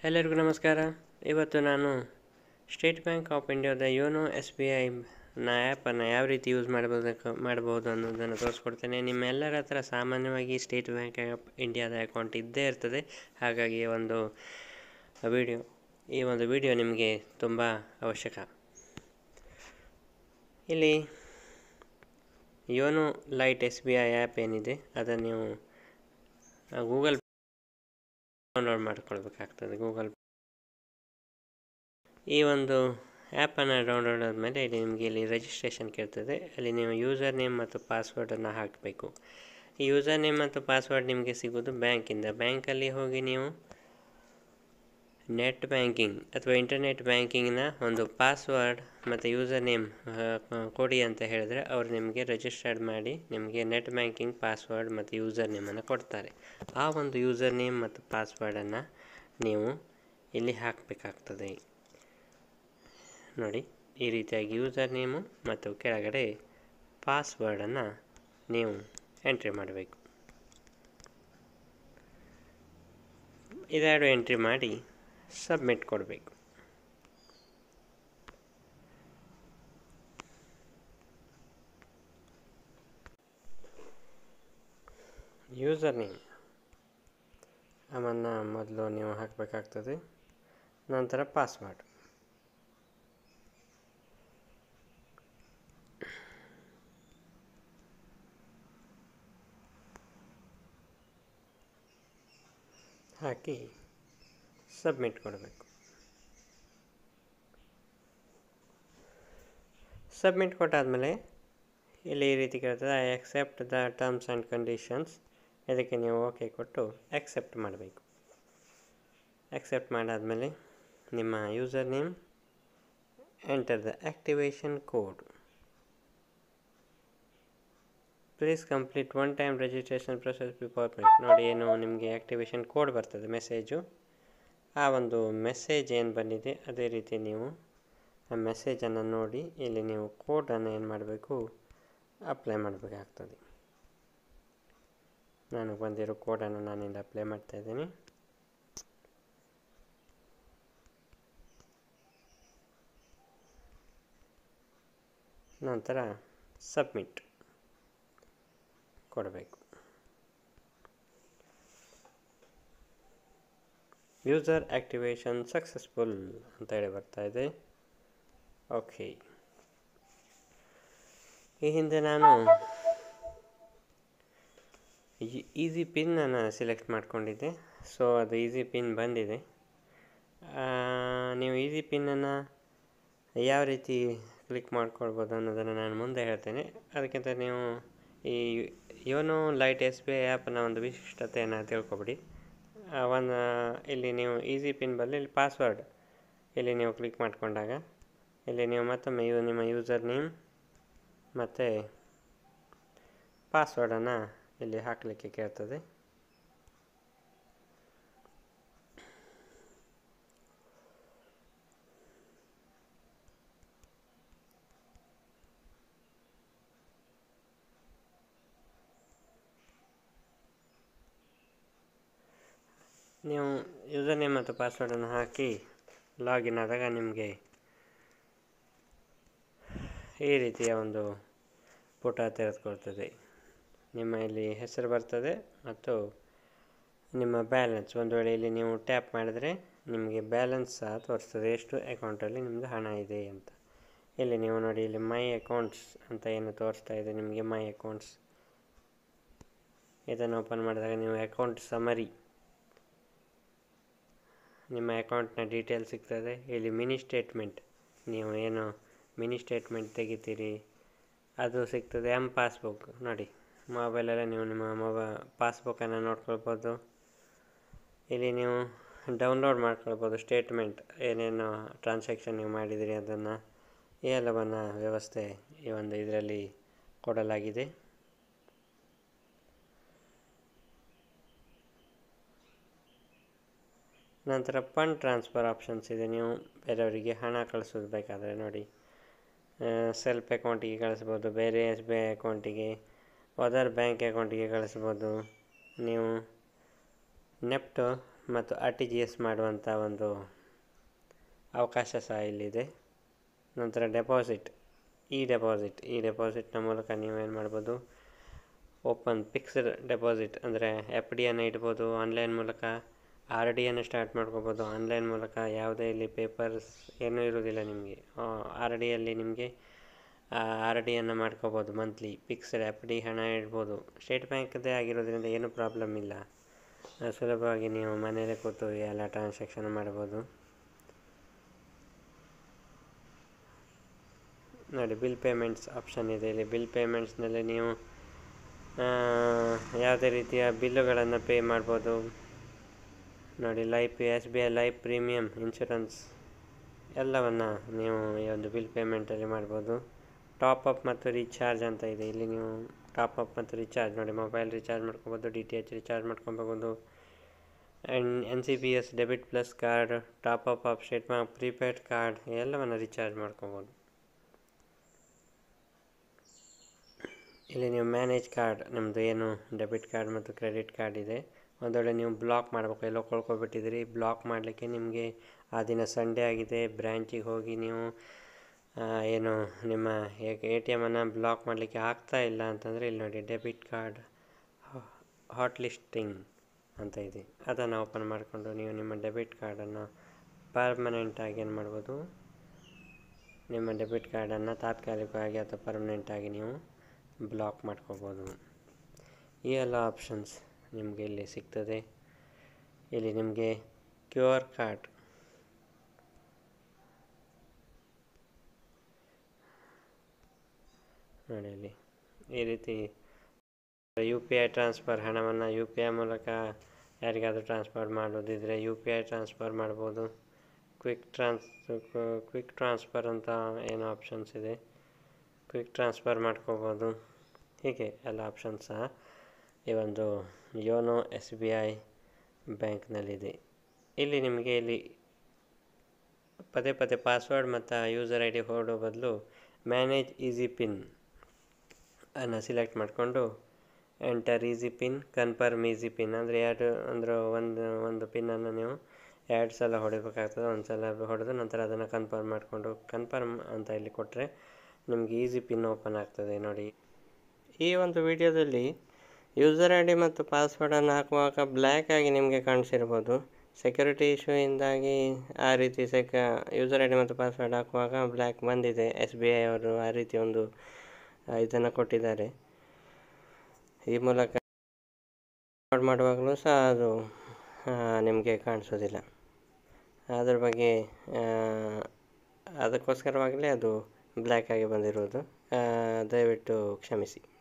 ಎಲ್ಲರಿಗೂ ನಮಸ್ಕಾರ ಇವತ್ತು ನಾನು ಸ್ಟೇಟ್ ಬ್ಯಾಂಕ್ ಆಫ್ ಇಂಡಿಯಾದ ಯೋನೋ ಎಸ್ ಬಿ ಐನ ಆ್ಯಪನ್ನು ಯಾವ ರೀತಿ ಯೂಸ್ ಮಾಡಬೇಕು ಮಾಡ್ಬೋದು ಅನ್ನೋದನ್ನು ತೋರಿಸ್ಕೊಡ್ತೇನೆ ನಿಮ್ಮೆಲ್ಲರ ಹತ್ರ ಸಾಮಾನ್ಯವಾಗಿ ಸ್ಟೇಟ್ ಬ್ಯಾಂಕ್ ಆಫ್ ಇಂಡಿಯಾದ ಅಕೌಂಟ್ ಇದ್ದೇ ಇರ್ತದೆ ಹಾಗಾಗಿ ಒಂದು ವಿಡಿಯೋ ಈ ಒಂದು ವಿಡಿಯೋ ನಿಮಗೆ ತುಂಬ ಅವಶ್ಯಕ ಇಲ್ಲಿ YONO lite S B I app ಏನಿದೆ ಅದನ್ನು ನೀವು ಗೂಗಲ್ ಡೌನ್ಲೋಡ್ ಮಾಡ್ಕೊಳ್ಬೇಕಾಗ್ತದೆ ಗೂಗಲ್ ಈ ಒಂದು ಆ್ಯಪನ್ನು ಡೌನ್ಲೋಡ್ ಆದಮೇಲೆ ಇಲ್ಲಿ ನಿಮಗೆ ಇಲ್ಲಿ ರಿಜಿಸ್ಟ್ರೇಷನ್ ಕೇಳ್ತದೆ ಅಲ್ಲಿ ನೀವು ಯೂಸರ್ ನೇಮ್ ಮತ್ತು ಪಾಸ್ವರ್ಡನ್ನು ಹಾಕಬೇಕು ಈ ಯೂಸರ್ ನೇಮ್ ಮತ್ತು ಪಾಸ್ವರ್ಡ್ ನಿಮಗೆ ಸಿಗೋದು ಬ್ಯಾಂಕಿಂದ ಬ್ಯಾಂಕಲ್ಲಿ ಹೋಗಿ ನೀವು ನೆಟ್ ಬ್ಯಾಂಕಿಂಗ್ ಅಥವಾ ಇಂಟರ್ನೆಟ್ ಬ್ಯಾಂಕಿಂಗ್ನ ಒಂದು ಪಾಸ್ವರ್ಡ್ ಮತ್ತು ಯೂಸರ್ ನೇಮ್ ಕೊಡಿ ಅಂತ ಹೇಳಿದ್ರೆ ಅವರು ನಿಮಗೆ ರಿಜಿಸ್ಟರ್ಡ್ ಮಾಡಿ ನಿಮಗೆ ನೆಟ್ ಬ್ಯಾಂಕಿಂಗ್ ಪಾಸ್ವರ್ಡ್ ಮತ್ತು ಯೂಸರ್ ನೇಮನ್ನು ಕೊಡ್ತಾರೆ ಆ ಒಂದು ಯೂಸರ್ ನೇಮ್ ಮತ್ತು ಪಾಸ್ವರ್ಡನ್ನು ನೀವು ಇಲ್ಲಿ ಹಾಕಬೇಕಾಗ್ತದೆ ನೋಡಿ ಈ ರೀತಿಯಾಗಿ ಯೂಸರ್ ನೇಮು ಮತ್ತು ಕೆಳಗಡೆ ಪಾಸ್ವರ್ಡನ್ನು ನೀವು ಎಂಟ್ರಿ ಮಾಡಬೇಕು ಇದೆರಡು ಎಂಟ್ರಿ ಮಾಡಿ ಸಬ್ಮಿಟ್ ಕೊಡಬೇಕು ಯೂಸರ್ ನೇಮ್ ಅವನ್ನು ಮೊದಲು ನೀವು ಹಾಕಬೇಕಾಗ್ತದೆ ನಂತರ ಪಾಸ್ವರ್ಡ್ ಹಾಕಿ ಸಬ್ಮಿಟ್ ಕೊಡಬೇಕು ಸಬ್ಮಿಟ್ ಕೊಟ್ಟಾದಮೇಲೆ ಇಲ್ಲಿ ಈ ರೀತಿ ಕೇಳ್ತದೆ I accept the terms and conditions ಇದಕ್ಕೆ ನೀವು ಓಕೆ ಕೊಟ್ಟು ಅಕ್ಸೆಪ್ಟ್ ಮಾಡಬೇಕು ಅಕ್ಸೆಪ್ಟ್ ಮಾಡಾದಮೇಲೆ ನಿಮ್ಮ user name enter the activation code please complete one time registration process before ನೋಡಿ ಏನು ನಿಮಗೆ ಆ್ಯಕ್ಟಿವೇಷನ್ ಕೋಡ್ ಬರ್ತದೆ ಮೆಸೇಜು ಆ ಒಂದು ಮೆಸೇಜ್ ಏನು ಬಂದಿದೆ ಅದೇ ರೀತಿ ನೀವು ಆ ಮೆಸೇಜನ್ನು ನೋಡಿ ಇಲ್ಲಿ ನೀವು ಕೋಡನ್ನು ಏನು ಮಾಡಬೇಕು ಅಪ್ಲೈ ಮಾಡಬೇಕಾಗ್ತದೆ ನಾನು ಬಂದಿರೋ ಕೋಡನ್ನು ನಾನಿಲ್ಲಿ ಅಪ್ಲೈ ಮಾಡ್ತಾಯಿದ್ದೀನಿ ನಂತರ ಸಬ್ಮಿಟ್ ಕೊಡಬೇಕು ಯೂಸರ್ ಆ್ಯಕ್ಟಿವೇಷನ್ ಸಕ್ಸಸ್ಫುಲ್ ಅಂತ ಹೇಳಿ ಬರ್ತಾ ಇದೆ ಓಕೆ ಈ ಹಿಂದೆ ನಾನು ಈಸಿ ಪಿನ್ನನ್ನು ಸೆಲೆಕ್ಟ್ ಮಾಡ್ಕೊಂಡಿದ್ದೆ ಸೊ ಅದು ಈಸಿ ಪಿನ್ ಬಂದಿದೆ ನೀವು ಈಸಿ ಪಿನ್ನನ್ನು ಯಾವ ರೀತಿ ಕ್ಲಿಕ್ ಮಾಡ್ಕೊಳ್ಬೋದು ಅನ್ನೋದನ್ನು ನಾನು ಮುಂದೆ ಹೇಳ್ತೇನೆ ಅದಕ್ಕಿಂತ ನೀವು ಈ YONO lite S B I ಆ್ಯಪ್ನ ಒಂದು ವಿಶಿಷ್ಟತೆಯನ್ನು ತಿಳ್ಕೊಬಿಡಿ ಒಂದು ಇಲ್ಲಿ ನೀವು ಈಸಿ ಪಿನ್ ಬದಲು ಇಲ್ಲಿ ಪಾಸ್ವರ್ಡ್ ಇಲ್ಲಿ ನೀವು ಕ್ಲಿಕ್ ಮಾಡಿಕೊಂಡಾಗ ಇಲ್ಲಿ ನೀವು ಮತ್ತೊಮ್ಮೆ ಯೂ ನಿಮ್ಮ ಯೂಸರ್ ನೇಮ್ ಮತ್ತು ಪಾಸ್ವರ್ಡನ್ನು ಇಲ್ಲಿ ಹಾಕಲಿಕ್ಕೆ ಕೇಳ್ತದೆ ನೀವು ಯೂಸರ್ ನೇಮ್ ಮತ್ತು ಪಾಸ್ವರ್ಡನ್ನು ಹಾಕಿ ಲಾಗಿನ್ ಆದಾಗ ನಿಮಗೆ ಈ ರೀತಿಯ ಒಂದು ಪುಟ ತೆರೆದುಕೊಳ್ತದೆ ನಿಮ್ಮ ಇಲ್ಲಿ ಹೆಸರು ಬರ್ತದೆ ಮತ್ತು ನಿಮ್ಮ ಬ್ಯಾಲೆನ್ಸ್ ಒಂದು ವೇಳೆ ಇಲ್ಲಿ ನೀವು ಟ್ಯಾಪ್ ಮಾಡಿದರೆ ನಿಮಗೆ ಬ್ಯಾಲೆನ್ಸ್ ಸಹ ತೋರಿಸ್ತದೆ ಎಷ್ಟು ಅಕೌಂಟಲ್ಲಿ ನಿಮ್ಮದು ಹಣ ಇದೆ ಅಂತ ಇಲ್ಲಿ ನೀವು ನೋಡಿ ಇಲ್ಲಿ ಮೈ ಅಕೌಂಟ್ಸ್ ಅಂತ ಏನು ತೋರಿಸ್ತಾ ಇದೆ ನಿಮಗೆ ಮೈ ಅಕೌಂಟ್ಸ್ ಇದನ್ನು ಓಪನ್ ಮಾಡಿದಾಗ ನೀವು ಅಕೌಂಟ್ ಸಮರಿ ನಿಮ್ಮ ಅಕೌಂಟ್ನ ಡೀಟೇಲ್ ಸಿಗ್ತದೆ ಇಲ್ಲಿ ಮಿನಿ ಸ್ಟೇಟ್ಮೆಂಟ್ ನೀವು ಏನು ಮಿನಿ ಸ್ಟೇಟ್ಮೆಂಟ್ ತೆಗಿತೀರಿ ಅದು ಸಿಗ್ತದೆ ಎಮ್ ಪಾಸ್ಬುಕ್ ನೋಡಿ ಮೊಬೈಲಲ್ಲೇ ನೀವು ನಿಮ್ಮ ಮೊಬ ಪಾಸ್ಬುಕ್ಕನ್ನು ನೋಡ್ಕೊಳ್ಬೋದು ಇಲ್ಲಿ ನೀವು ಡೌನ್ಲೋಡ್ ಮಾಡ್ಕೊಳ್ಬೋದು ಸ್ಟೇಟ್ಮೆಂಟ್ ಏನೇನು ಟ್ರಾನ್ಸಾಕ್ಷನ್ ನೀವು ಮಾಡಿದಿರಿ ಅದನ್ನು ಈ ಎಲ್ಲವನ್ನು ವ್ಯವಸ್ಥೆ ಈ ಒಂದು ಇದರಲ್ಲಿ ಕೊಡಲಾಗಿದೆ ನಂತರ ಫಂಡ್ ಟ್ರಾನ್ಸ್ಫರ್ ಆಪ್ಷನ್ಸ್ ಇದೆ ನೀವು ಬೇರೆಯವರಿಗೆ ಹಣ ಕಳಿಸೋದು ಬೇಕಾದರೆ ನೋಡಿ ಸೆಲ್ಫ್ ಅಕೌಂಟಿಗೆ ಕಳಿಸ್ಬೋದು ಬೇರೆ ಎಸ್ ಬಿ ಐ ಅಕೌಂಟಿಗೆ ಅದರ್ ಬ್ಯಾಂಕ್ ಅಕೌಂಟಿಗೆ ಕಳಿಸ್ಬೋದು ನೀವು ನೆಫ್ಟ್ ಮತ್ತು ಆರ್ ಟಿ ಜಿ ಎಸ್ ಮಾಡುವಂಥ ಒಂದು ಅವಕಾಶ ಸಹ ಇಲ್ಲಿದೆ ನಂತರ ಡೆಪಾಸಿಟ್ ಈ ಡೆಪಾಸಿಟ್ ಈ ಡೆಪಾಸಿಟ್ನ ಮೂಲಕ ನೀವೇನು ಮಾಡ್ಬೋದು ಓಪನ್ ಫಿಕ್ಸ್ಡ್ ಡೆಪಾಸಿಟ್ ಅಂದರೆ ಎಫ್ ಡಿಯನ್ನು ಇಡ್ಬೋದು ಆನ್ಲೈನ್ ಮೂಲಕ ಆರ್ ಡಿಯನ್ನು ಸ್ಟಾರ್ಟ್ ಮಾಡ್ಕೋಬೋದು ಆನ್ಲೈನ್ ಮೂಲಕ ಯಾವುದೇ ಇಲ್ಲಿ ಪೇಪರ್ಸ್ ಏನೂ ಇರೋದಿಲ್ಲ ನಿಮಗೆ ಆರ್ ಡಿಯಲ್ಲಿ ನಿಮಗೆ ಆರ್ ಡಿಯನ್ನು ಮಾಡ್ಕೋಬೋದು ಮಂತ್ಲಿ ಫಿಕ್ಸ್ಡ್ ಎಫ್ ಡಿ ಹಣ ಇಡ್ಬೋದು ಸ್ಟೇಟ್ ಬ್ಯಾಂಕ್ದೇ ಆಗಿರೋದ್ರಿಂದ ಏನೂ ಪ್ರಾಬ್ಲಮ್ ಇಲ್ಲ ಆ, ಸುಲಭವಾಗಿ ನೀವು ಮನೆಯಲ್ಲೇ ಕೂತು ಎಲ್ಲ ಟ್ರಾನ್ಸಾಕ್ಷನ್ ಮಾಡ್ಬೋದು ನೋಡಿ ಬಿಲ್ ಪೇಮೆಂಟ್ಸ್ ಆಪ್ಷನ್ ಇದೆ ಇಲ್ಲಿ ಬಿಲ್ ಪೇಮೆಂಟ್ಸ್ನಲ್ಲಿ ನೀವು ಆ, ಯಾವುದೇ ರೀತಿಯ ಬಿಲ್ಲುಗಳನ್ನು ಪೇ ಮಾಡ್ಬೋದು ನೋಡಿ life S B I life premium insurance ಎಲ್ಲವನ್ನು ನೀವು ಈ ಒಂದು ಬಿಲ್ ಪೇಮೆಂಟಲ್ಲಿ ಮಾಡ್ಬೋದು ಟಾಪ್ ಅಪ್ ಮತ್ತು ರೀಚಾರ್ಜ್ ಅಂತ ಇದೆ ಇಲ್ಲಿ ನೀವು ಟಾಪ್ ಅಪ್ ಮತ್ತು ರೀಚಾರ್ಜ್ ನೋಡಿ ಮೊಬೈಲ್ ರೀಚಾರ್ಜ್ ಮಾಡ್ಕೊಬೋದು ಡಿ ಟಿ ಎಚ್ ರೀಚಾರ್ಜ್ ಮಾಡ್ಕೊಬೋದು and N C B S debit plus card top up of state bank prepaid card ಎಲ್ಲವನ್ನು ರೀಚಾರ್ಜ್ ಮಾಡ್ಕೊಬೋದು ಇಲ್ಲಿ ನೀವು ಮ್ಯಾನೇಜ್ ಕಾರ್ಡ್ ನಿಮ್ಮದು ಏನು ಡೆಬಿಟ್ ಕಾರ್ಡ್ ಮತ್ತು ಕ್ರೆಡಿಟ್ ಕಾರ್ಡ್ ಇದೆ ಒಂದು ವೇಳೆ ನೀವು ಬ್ಲಾಕ್ ಮಾಡಬೇಕು ಎಲ್ಲೋ ಕಳ್ಕೊಬಿಟ್ಟಿದ್ದೀರಿ ಬ್ಲಾಕ್ ಮಾಡಲಿಕ್ಕೆ ನಿಮಗೆ ಆ ದಿನ ಸಂಡೇ ಆಗಿದೆ ಬ್ರ್ಯಾಂಚಿಗೆ ಹೋಗಿ ನೀವು ಆ, ಏನು ನಿಮ್ಮ ಎ ಟಿ ಎಮನ್ನು ಬ್ಲಾಕ್ ಮಾಡಲಿಕ್ಕೆ ಆಗ್ತಾ ಇಲ್ಲ ಅಂತಂದರೆ ಇಲ್ಲಿ ನೋಡಿ ಡೆಬಿಟ್ ಕಾರ್ಡ್ ಹಾಟ್ ಲಿಸ್ಟಿಂಗ್ ಅಂತ ಇದೆ ಅದನ್ನು ಓಪನ್ ಮಾಡಿಕೊಂಡು ನೀವು ನಿಮ್ಮ ಡೆಬಿಟ್ ಕಾರ್ಡನ್ನು ಪರ್ಮನೆಂಟಾಗಿ ಏನು ಮಾಡ್ಬೋದು ನಿಮ್ಮ ಡೆಬಿಟ್ ಕಾರ್ಡನ್ನು ತಾತ್ಕಾಲಿಕವಾಗಿ ಅಥವಾ ಪರ್ಮನೆಂಟಾಗಿ ನೀವು ಬ್ಲಾಕ್ ಮಾಡ್ಕೋಬೋದು ಈ ಎಲ್ಲ ಆಪ್ಷನ್ಸ್ ನಿಮಗೆ ಇಲ್ಲಿ ಸಿಗ್ತದೆ ಇಲ್ಲಿ ನಿಮಗೆ ಕ್ಯೂ ಆರ್ ಕಾರ್ಡ್ ನೋಡಿ ಇಲ್ಲಿ ಈ ರೀತಿ ಯು ಪಿ ಐ ಟ್ರಾನ್ಸ್ಫರ್ ಹಣವನ್ನು ಯು ಪಿ ಐ ಮೂಲಕ ಯಾರಿಗಾದರೂ ಟ್ರಾನ್ಸ್ಫರ್ ಮಾಡೋದಿದ್ರೆ ಯು ಪಿ ಐ ಟ್ರಾನ್ಸ್ಫರ್ ಮಾಡ್ಬೋದು ಕ್ವಿಕ್ ಟ್ರಾನ್ಸ್ ಕ್ವಿಕ್ ಟ್ರಾನ್ಸ್ಫರ್ ಅಂತ ಏನು ಆಪ್ಷನ್ಸ್ ಇದೆ ಕ್ವಿಕ್ ಟ್ರಾನ್ಸ್ಫರ್ ಮಾಡ್ಕೋಬೋದು ಹೀಗೆ ಎಲ್ಲ ಆಪ್ಷನ್ಸ್ ಸಹ ಈ ಒಂದು ಯೋನೋ ಎಸ್ ಬಿ ಐ ಬ್ಯಾಂಕ್ನಲ್ಲಿದೆ ಇಲ್ಲಿ ನಿಮಗೆ ಇಲ್ಲಿ ಪದೇ ಪದೇ ಪಾಸ್ವರ್ಡ್ ಮತ್ತು ಯೂಸರ್ ಐ ಡಿ ಹೊರಡೋ ಬದಲು ಮ್ಯಾನೇಜ್ ಈಸಿ ಪಿನ್ ಅನ್ನು ಸಿಲೆಕ್ಟ್ ಮಾಡಿಕೊಂಡು enter easy pin confirm easy pin ಅಂದರೆ ಎರಡು ಅಂದ್ರೆ ಒಂದು ಒಂದು ಪಿನ್ನನ್ನು ನೀವು ಎರಡು ಸಲ ಹೊಡಿಬೇಕಾಗ್ತದೆ ಒಂದು ಸಲ ಹೊಡೆದು ನಂತರ ಅದನ್ನು ಕನ್ಫರ್ಮ್ ಮಾಡಿಕೊಂಡು ಕನ್ಫರ್ಮ್ ಅಂತ ಇಲ್ಲಿ ಕೊಟ್ಟರೆ ನಿಮಗೆ ಈಸಿ ಪಿನ್ ಓಪನ್ ಆಗ್ತದೆ ನೋಡಿ ಈ ಒಂದು ವಿಡಿಯೋದಲ್ಲಿ ಯೂಸರ್ ಐ ಡಿ ಮತ್ತು ಪಾಸ್ವರ್ಡನ್ನು ಹಾಕುವಾಗ ಬ್ಲ್ಯಾಕ್ ಆಗಿ ನಿಮಗೆ ಕಾಣಿಸಿರ್ಬೋದು ಸೆಕ್ಯೂರಿಟಿ ಇಶ್ಯೂಯಿಂದಾಗಿ ಆ ರೀತಿ ಸೆಕ ಯೂಸರ್ ಐ ಡಿ ಮತ್ತು ಪಾಸ್ವರ್ಡ್ ಹಾಕುವಾಗ ಬ್ಲ್ಯಾಕ್ ಬಂದಿದೆ ಎಸ್ ಬಿ ಐ ಅವರು ಆ ರೀತಿ ಒಂದು ಇದನ್ನು ಕೊಟ್ಟಿದ್ದಾರೆ ಈ ಮೂಲಕ ಪಾಸ್ವರ್ಡ್ ಮಾಡುವಾಗಲೂ ಸಹ ಅದು ನಿಮಗೆ ಕಾಣಿಸೋದಿಲ್ಲ ಅದ್ರ ಬಗ್ಗೆ ಆ, ಅದಕ್ಕೋಸ್ಕರವಾಗಲೇ ಅದು ಬ್ಲ್ಯಾಕ್ ಆಗಿ ಬಂದಿರೋದು ಆ, ದಯವಿಟ್ಟು ಕ್ಷಮಿಸಿ